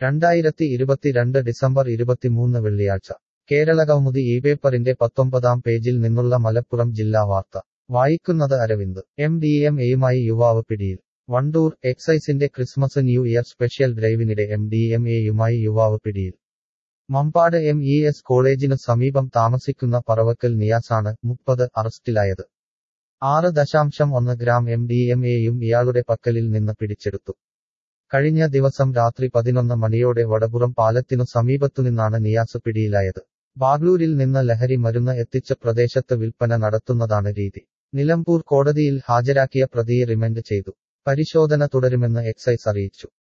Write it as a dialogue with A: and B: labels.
A: രണ്ടായിരത്തി ഇരുപത്തിരണ്ട് ഡിസംബർ ഇരുപത്തിമൂന്ന് വെള്ളിയാഴ്ച കേരളകൗമുദി ഈ പേപ്പറിന്റെ പത്തൊമ്പതാം പേജിൽ നിന്നുള്ള മലപ്പുറം ജില്ലാ വാർത്ത വായിക്കുന്നത് അരവിന്ദ് എം ഡി എം എയുമായി യുവാവ് പിടിയിൽ വണ്ടൂർ എക്സൈസിന്റെ ക്രിസ്മസ് ന്യൂ ഇയർ സ്പെഷ്യൽ ഡ്രൈവിനിടെ എം ഡി എം എയുമായി യുവാവ് പിടിയിൽ മമ്പാട് എം ഇ എസ് കോളേജിനു സമീപം താമസിക്കുന്ന പറവക്കൽ നിയാസാണ് മുപ്പത് അറസ്റ്റിലായത് ആറ് ദശാംശം ഒന്ന് ഗ്രാം എം ഡി എം എയും ഇയാളുടെ പക്കലിൽ നിന്ന് പിടിച്ചെടുത്തു കഴിഞ്ഞ ദിവസം രാത്രി പതിനൊന്ന് മണിയോടെ വടപുറം പാലത്തിനു സമീപത്തുനിന്നാണ് നിയാസ് പിടിയിലായത് ബാഗ്ലൂരിൽ നിന്ന് ലഹരി മരുന്ന് എത്തിച്ച പ്രദേശത്ത് വിൽപ്പന നടത്തുന്നതാണ് രീതി നിലമ്പൂർ കോടതിയിൽ ഹാജരാക്കിയ പ്രതിയെ റിമൻഡ് ചെയ്തു പരിശോധന തുടരുമെന്ന് എക്സൈസ് അറിയിച്ചു